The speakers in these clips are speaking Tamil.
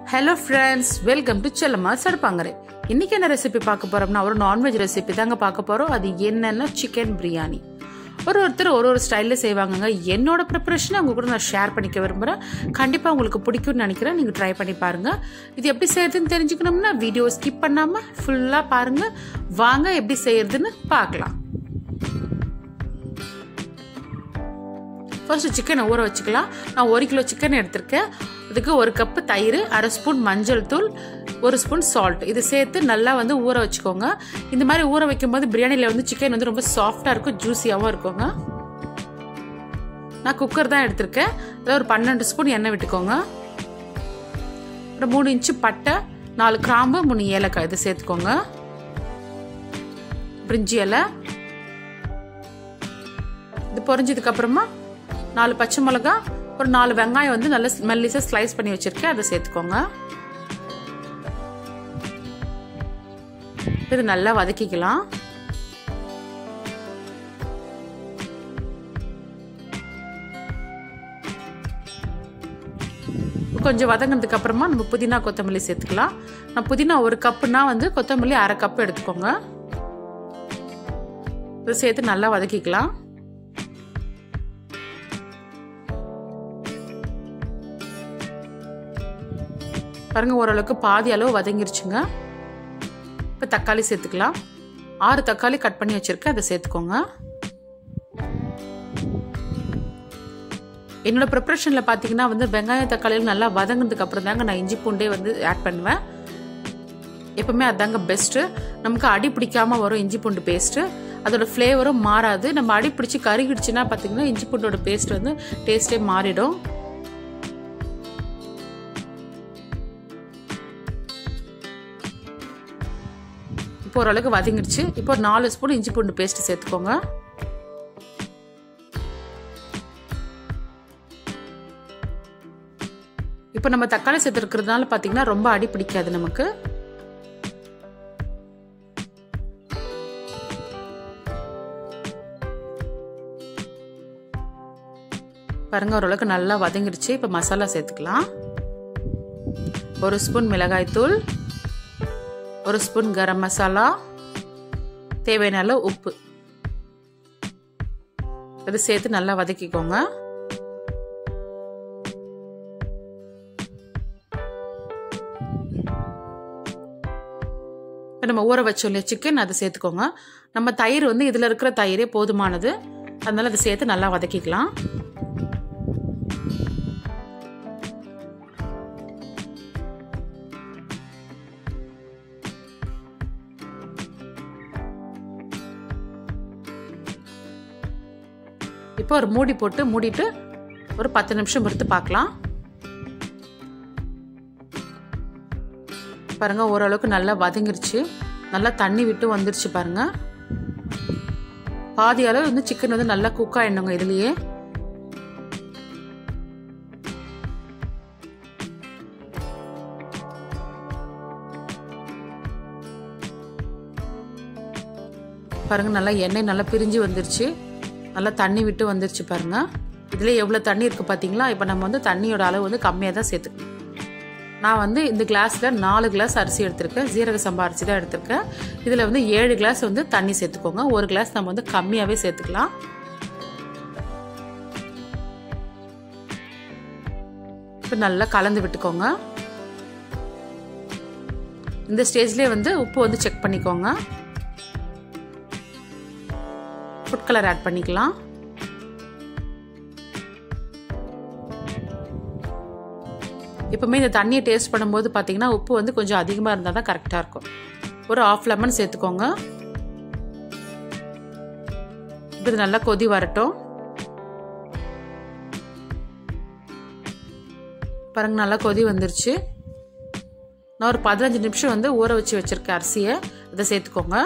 hello friends welcome to Chellamma சடுப்பாங்கரை இன்னைக்கு என்ன ரெசிபி பார்க்க போறோம்னா ஒரு நான்வெஜ் ரெசிபி தாங்க பார்க்க போறோம் அது என்னன்னா சிக்கன் பிரியாணி ஒரு ஒருத்தர் ஒரு ஒரு ஸ்டைலில் செய்வாங்கங்க என்னோட ப்ரிப்பரேஷனை அவங்க கூட நான் ஷேர் பண்ணிக்க விரும்புகிறேன் கண்டிப்பாக உங்களுக்கு பிடிக்கும்னு நினைக்கிறேன் நீங்கள் ட்ரை பண்ணி பாருங்கள் இது எப்படி செய்யறதுன்னு தெரிஞ்சுக்கணும்னா வீடியோ ஸ்கிப் பண்ணாமல் ஃபுல்லாக பாருங்கள் வாங்க எப்படி செய்யறதுன்னு பார்க்கலாம் ஃபர்ஸ்ட் சிக்கனை ஊற வச்சுக்கலாம் நான் ஒரு கிலோ சிக்கன் எடுத்திருக்கேன் இதுக்கு ஒரு கப்பு தயிர் அரை ஸ்பூன் மஞ்சள் தூள் ஒரு ஸ்பூன் சால்ட் இது சேர்த்து நல்லா வந்து ஊற வச்சுக்கோங்க இந்த மாதிரி ஊற வைக்கும் போது பிரியாணியில் வந்து சிக்கன் வந்து ரொம்ப சாஃப்டாக இருக்கும் ஜூஸியாகவும் இருக்குங்க நான் குக்கர் தான் எடுத்திருக்கேன் அதில் ஒரு பன்னெண்டு ஸ்பூன் எண்ணெய் விட்டுக்கோங்க ஒரு மூணு இன்ச்சு பட்டை நாலு கிராம்பு மூணு ஏலக்காய் இது சேர்த்துக்கோங்க பிரிஞ்சி இலை இது பொரிஞ்சதுக்கு அப்புறமா நாலு பச்சை மிளகா ஒரு நாலு வெங்காயம் வந்து நல்ல மெல்லிசாக ஸ்லைஸ் பண்ணி வச்சுருக்கேன் அதை சேர்த்துக்கோங்க இது நல்லா வதக்கிக்கலாம் கொஞ்சம் வதங்கினதுக்கு அப்புறமா நம்ம புதினா கொத்தமல்லி சேர்த்துக்கலாம் நான் புதினா ஒரு கப்புனா வந்து கொத்தமல்லி அரை கப்பு எடுத்துக்கோங்க இதை சேர்த்து நல்லா வதக்கிக்கலாம் பாருங்க ஓரளவுக்கு பாதி அளவு வதங்கிருச்சுங்க இப்போ தக்காளி சேர்த்துக்கலாம் ஆறு தக்காளி கட் பண்ணி வச்சிருக்கேன் அதை சேர்த்துக்கோங்க என்னோட ப்ரிப்ரேஷனில் பார்த்தீங்கன்னா வந்து வெங்காயம் தக்காளியில் நல்லா வதங்கினதுக்கு அப்புறம் தாங்க நான் இஞ்சி பூண்டே வந்து ஆட் பண்ணுவேன் எப்பவுமே அதாங்க பெஸ்ட்டு நமக்கு அடி பிடிக்காம வரும் இஞ்சி பூண்டு பேஸ்ட்டு அதோட ஃப்ளேவரும் மாறாது நம்ம அடி பிடிச்சி கருகிடுச்சுன்னா பார்த்தீங்கன்னா இஞ்சி பூண்டோட பேஸ்ட் வந்து டேஸ்ட்டே மாறிடும் இப்போ ஓரளவுக்கு வதங்கிடுச்சு இப்போ ஒரு நாலு ஸ்பூன் இஞ்சி பூண்டு பேஸ்ட் சேர்த்துக்கோங்க இப்போ நம்ம தக்காளி சேர்த்துருக்கிறதுனால பார்த்தீங்கன்னா ரொம்ப அடி பிடிக்காது நமக்கு பாருங்க ஓரளவுக்கு நல்லா வதங்கிடுச்சு இப்போ மசாலா சேர்த்துக்கலாம் ஒரு ஸ்பூன் மிளகாய் தூள் ஒரு ஸ்பூன் கரம் மசாலா தேவையான அளவு உப்பு இது சேர்த்து நல்லா வதக்கிக்கோங்க இப்போ நம்ம ஊற வச்சோம் இல்லையா சிக்கன் அதை சேர்த்துக்கோங்க நம்ம தயிர் வந்து இதில் இருக்கிற தயிரே போதுமானது அதனால அதை சேர்த்து நல்லா வதக்கிக்கலாம் இப்போ ஒரு மூடி போட்டு மூடிட்டு ஒரு பத்து நிமிஷம் பொறுத்து பார்க்கலாம் பாருங்க ஓரளவுக்கு நல்லா வதங்கிருச்சு நல்லா தண்ணி விட்டு வந்துருச்சு பாருங்க பாதி அளவு வந்து சிக்கன் வந்து நல்லா குக் ஆயிடணுங்க இதுலயே பாருங்க நல்லா எண்ணெய் நல்லா பிரிஞ்சு வந்துருச்சு நல்லா தண்ணி விட்டு வந்துருச்சு பாருங்க இதில் எவ்வளோ தண்ணி இருக்குது பார்த்தீங்களா இப்போ நம்ம வந்து தண்ணியோட அளவு வந்து கம்மியாக தான் சேர்த்துக்கணும் நான் வந்து இந்த கிளாஸில் நாலு கிளாஸ் அரிசி எடுத்திருக்கேன் ஜீரக சம்பா அரிசி தான் எடுத்திருக்கேன் இதில் வந்து ஏழு கிளாஸ் வந்து தண்ணி சேர்த்துக்கோங்க ஒரு கிளாஸ் நம்ம வந்து கம்மியாகவே சேர்த்துக்கலாம் இப்போ நல்லா கலந்து விட்டுக்கோங்க இந்த ஸ்டேஜ்லேயே வந்து உப்பு வந்து செக் பண்ணிக்கோங்க ஃபுட் கலர் ஆட் பண்ணிக்கலாம் எப்பவுமே இந்த தண்ணியை டேஸ்ட் பண்ணும்போது பார்த்தீங்கன்னா உப்பு வந்து கொஞ்சம் அதிகமாக இருந்தால் தான் கரெக்டாக இருக்கும் ஒரு ஆஃப் லெமன் சேர்த்துக்கோங்க இது நல்லா கொதி வரட்டும் பாருங்க நல்லா கொதி வந்துருச்சு நான் ஒரு பதினஞ்சு நிமிஷம் வந்து ஊற வச்சு வச்சிருக்கேன் அரிசியை இதை சேர்த்துக்கோங்க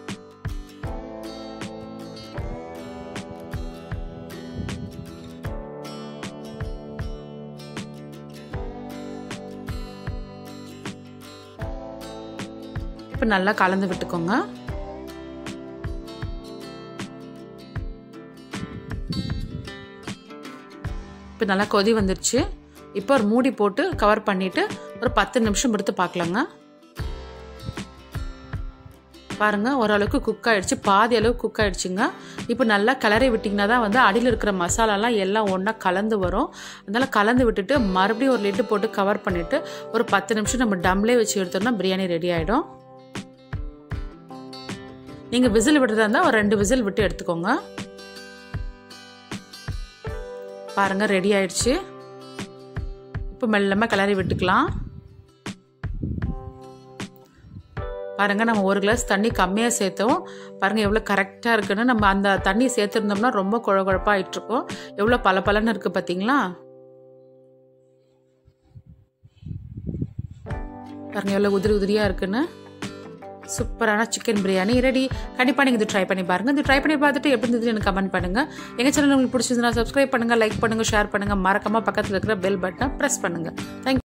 இப்போ நல்லா கலந்து விட்டுக்கோங்க இப்போ நல்லா கொதி வந்துருச்சு இப்போ ஒரு மூடி போட்டு கவர் பண்ணிவிட்டு ஒரு பத்து நிமிஷம் எடுத்து பார்க்கலாங்க பாருங்கள் ஓரளவுக்கு குக் ஆகிடுச்சு பாதி அளவு குக் ஆகிடுச்சுங்க இப்போ நல்லா கிளறி விட்டிங்கன்னா தான் வந்து அடியில் இருக்கிற மசாலாலாம் எல்லாம் ஒன்றா கலந்து வரும் அதனால் கலந்து விட்டுட்டு மறுபடியும் ஒரு லிட்டு போட்டு கவர் பண்ணிவிட்டு ஒரு பத்து நிமிஷம் நம்ம டம்லே வச்சு எடுத்தோம்னா பிரியாணி ரெடி ஆகிடும் நீங்கள் விசில் விடுறதா இருந்தால் ஒரு ரெண்டு விசில் விட்டு எடுத்துக்கோங்க பாருங்கள் ரெடி ஆயிடுச்சு இப்போ மெல்லமாக கிளறி விட்டுக்கலாம் பாருங்கள் நம்ம ஒரு கிளாஸ் தண்ணி கம்மியாக சேர்த்தோம் பாருங்கள் எவ்வளோ கரெக்டாக இருக்குன்னு நம்ம அந்த தண்ணி சேர்த்துருந்தோம்னா ரொம்ப குழ குழப்பாக ஆகிட்டுருக்கோம் எவ்வளோ பல பலன்னு இருக்குது பார்த்தீங்களா பாருங்கள் எவ்வளோ உதிரி உதிரியாக இருக்குன்னு சூப்பரான சிக்கன் பிரியாணி ரெடி கண்டிப்பாக நீங்கள் இது ட்ரை பண்ணி பாருங்கள் இது ட்ரை பண்ணி பார்த்துட்டு எப்படி இருந்தது எனக்கு கமெண்ட் பண்ணுங்கள் எங்கள் சேனல் உங்களுக்கு பிடிச்சிருந்தா சப்ஸ்கிரைப் பண்ணுங்கள் லைக் பண்ணுங்கள் ஷேர் பண்ணுங்கள் மறக்காமல் பக்கத்தில் இருக்கிற பெல் பட்டனை ப்ரெஸ் பண்ணுங்கள் தேங்க்யூ